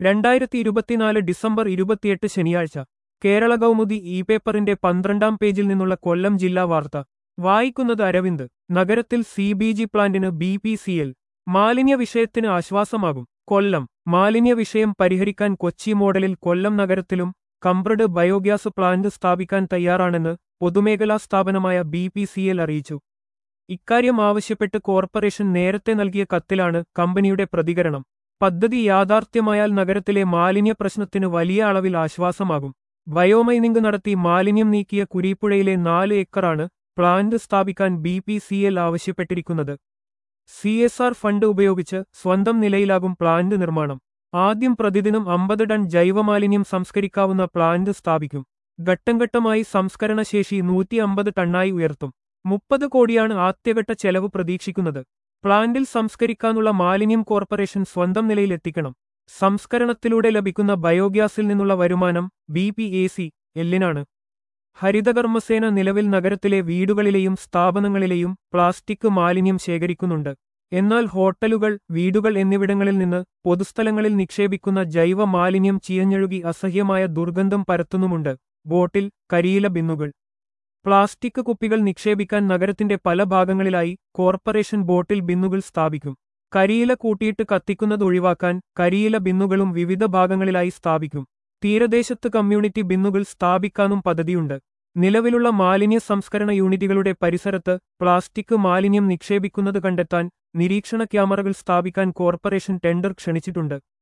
രണ്ടായിരത്തി ഇരുപത്തിനാല് ഡിസംബർ ഇരുപത്തിയെട്ട് ശനിയാഴ്ച കേരള കൗമുദി ഇ പേപ്പറിന്റെ പന്ത്രണ്ടാം പേജിൽ നിന്നുള്ള കൊല്ലം ജില്ലാ വാർത്ത വായിക്കുന്നത് അരവിന്ദ് നഗരത്തിൽ സി ബി ജി പ്ലാന്റിന് ബി പി സി എൽ മാലിന്യ വിഷയത്തിന് ആശ്വാസമാകും കൊല്ലം മാലിന്യ വിഷയം പരിഹരിക്കാൻ കൊച്ചി മോഡലിൽ കൊല്ലം നഗരത്തിലും കംബ്രഡ് ബയോഗ്യാസ് പ്ലാന്റ് സ്ഥാപിക്കാൻ തയ്യാറാണെന്ന് പൊതുമേഖലാ സ്ഥാപനമായ ബി പി സി എൽ അറിയിച്ചു ഇക്കാര്യം ആവശ്യപ്പെട്ട് കോർപ്പറേഷൻ നേരത്തെ നൽകിയ കത്തിലാണ് കമ്പനിയുടെ പ്രതികരണം പദ്ധതി യാഥാർത്ഥ്യമായാൽ നഗരത്തിലെ മാലിന്യ പ്രശ്നത്തിന് വലിയ അളവിൽ ആശ്വാസമാകും ബയോമൈനിംഗ് നടത്തി മാലിന്യം നീക്കിയ കുരീപ്പുഴയിലെ നാല് ഏക്കറാണ് പ്ലാന്റ് സ്ഥാപിക്കാൻ ബി പി സി എൽ ആവശ്യപ്പെട്ടിരിക്കുന്നത് സി എസ് ആർ ഫണ്ട് ഉപയോഗിച്ച് സ്വന്തം നിലയിലാകും പ്ലാന്റ് നിർമ്മാണം ആദ്യം പ്രതിദിനം അമ്പത് ടൺ ജൈവമാലിന്യം സംസ്കരിക്കാവുന്ന പ്ലാന്റ് സ്ഥാപിക്കും ഘട്ടംഘട്ടമായി സംസ്കരണ ശേഷി നൂറ്റി അമ്പത് ടണ്ണായി ഉയർത്തും മുപ്പത് കോടിയാണ് ആദ്യഘട്ട ചെലവ് പ്രതീക്ഷിക്കുന്നത് പ്ലാന്റിൽ സംസ്കരിക്കാനുള്ള മാലിന്യം കോർപ്പറേഷൻ സ്വന്തം നിലയിലെത്തിക്കണം സംസ്കരണത്തിലൂടെ ലഭിക്കുന്ന ബയോഗ്യാസിൽ നിന്നുള്ള വരുമാനം ബി പി എ സി എല്ലിനാണ് ഹരിതകർമ്മസേന നിലവിൽ നഗരത്തിലെ വീടുകളിലെയും സ്ഥാപനങ്ങളിലെയും പ്ലാസ്റ്റിക് മാലിന്യം ശേഖരിക്കുന്നുണ്ട് എന്നാൽ ഹോട്ടലുകൾ വീടുകൾ എന്നിവിടങ്ങളിൽ നിന്ന് പൊതുസ്ഥലങ്ങളിൽ നിക്ഷേപിക്കുന്ന ജൈവ മാലിന്യം ചീയഞ്ഞൊഴുകി അസഹ്യമായ ദുർഗന്ധം പരത്തുന്നുമുണ്ട് ബോട്ടിൽ കരിയില ബിന്നുകൾ പ്ലാസ്റ്റിക് കുപ്പികൾ നിക്ഷേപിക്കാൻ നഗരത്തിന്റെ പല ഭാഗങ്ങളിലായി കോർപ്പറേഷൻ ബോട്ടിൽ ബിന്നുകൾ സ്ഥാപിക്കും കരിയില കൂട്ടിയിട്ട് കത്തിക്കുന്നത് ഒഴിവാക്കാൻ കരിയില ബിന്നുകളും വിവിധ ഭാഗങ്ങളിലായി സ്ഥാപിക്കും തീരദേശത്ത് കമ്മ്യൂണിറ്റി ബിന്നുകൾ സ്ഥാപിക്കാനും പദ്ധതിയുണ്ട് നിലവിലുള്ള മാലിന്യ സംസ്കരണ യൂണിറ്റുകളുടെ പരിസരത്ത് പ്ലാസ്റ്റിക് മാലിന്യം നിക്ഷേപിക്കുന്നത് കണ്ടെത്താൻ നിരീക്ഷണ ക്യാമറകൾ സ്ഥാപിക്കാൻ കോർപ്പറേഷൻ ടെൻഡർ ക്ഷണിച്ചിട്ടുണ്ട്